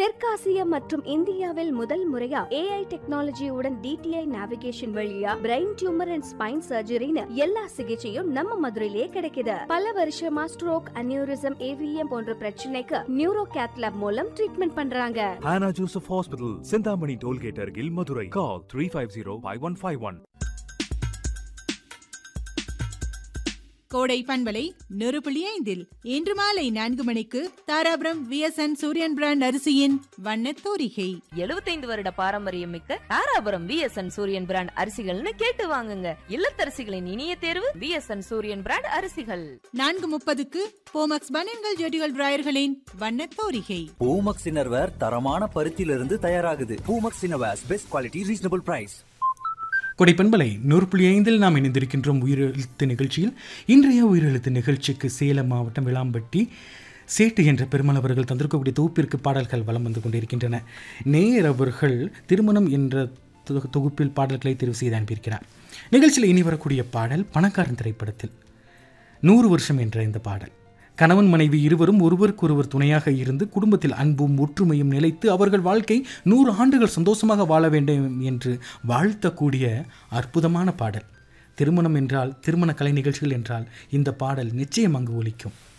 தெற்காசியா மற்றும் இந்தியாவில் முதல் முறையா ஏஐ டெக்னாலஜியுடன் டிடிஐ நேவிகேஷன் வழியா பிரெயின் டியூமர் அண்ட் ஸ்பைன் சர்ஜரின்னு எல்லா சிகிச்சையும் நம்ம மதுரையிலே கிடைக்குது பல வருஷமா ஸ்ட்ரோக் அனியூரிசம் ஏவிஎம் போன்ற பிரச்சனைக்கு நியூரோ கேத்லாப் மூலம் ட்ரீட்மெண்ட் பண்றாங்க Hannah Joseph Hospital, Sindhamani Tollgate, Argil, Madurai. Call 350 5151. கோடை பண்பலை நெருப்புள்ளி ஐந்தில் இன்று மாலை நான்கு மணிக்கு தாராபுரம் விஎஸ்என் சூரியன் பிராண்ட் அரிசியின் வண்ணத் தோரிகை 75 வருட பாரம்பரியம் மிக்க தாராபுரம் விஎஸ்என் சூரியன் பிராண்ட் அரிசிகள்னு கேட்டு வாங்குங்க இல்லத்தரசிகளின் இனிய தேர்வு விஎஸ்என் சூரியன் பிராண்ட் அரிசிகள் நான்கு முப்பதுக்கு போமக்ஸ் பனியன்கள் ஜெடிகள் டிராயர்களின் வண்ணத் தோரிகை பூமக்ஸ் இன்னர்வேர் தரமான பருத்தியிலிருந்து தயாராகுது Poomex innerwears best quality reasonable price கொடைப்பண்பலை நூறு புள்ளி ஐந்தில் நாம் இணைந்திருக்கின்றோம் உயிரெழுத்து நிகழ்ச்சியில் இன்றைய உயிரெழுத்து நிகழ்ச்சிக்கு சேலம் மாவட்டம் விளாம்பட்டி சேட்டு என்ற பெருமாள் அவர்கள் தந்திருக்கக்கூடிய தொகுப்பிற்கு பாடல்கள் வலம் வந்து கொண்டிருக்கின்றன நேயர் அவர்கள் திருமணம் என்ற தொகு- தொகுப்பில் பாடல்களை தெரிவு செய்து அனுப்பியிருக்கிறார் நிகழ்ச்சியில் இனி வரக்கூடிய பாடல் பணக்காரன் திரைப்படத்தில் நூறு வருஷம் என்ற இந்த பாடல் கணவன் மனைவி இருவரும் ஒருவருக்கொருவர் துணையாக இருந்து குடும்பத்தில் அன்பும் ஒற்றுமையும் நிலைத்து அவர்கள் வாழ்க்கை நூறு ஆண்டுகள் சந்தோஷமாக வாழ வேண்டும் என்று வாழ்த்தக்கூடிய அற்புதமான பாடல் திருமணம் என்றால் திருமண கலை நிகழ்ச்சிகள் என்றால் இந்த பாடல் நிச்சயம் அங்கு ஒலிக்கும்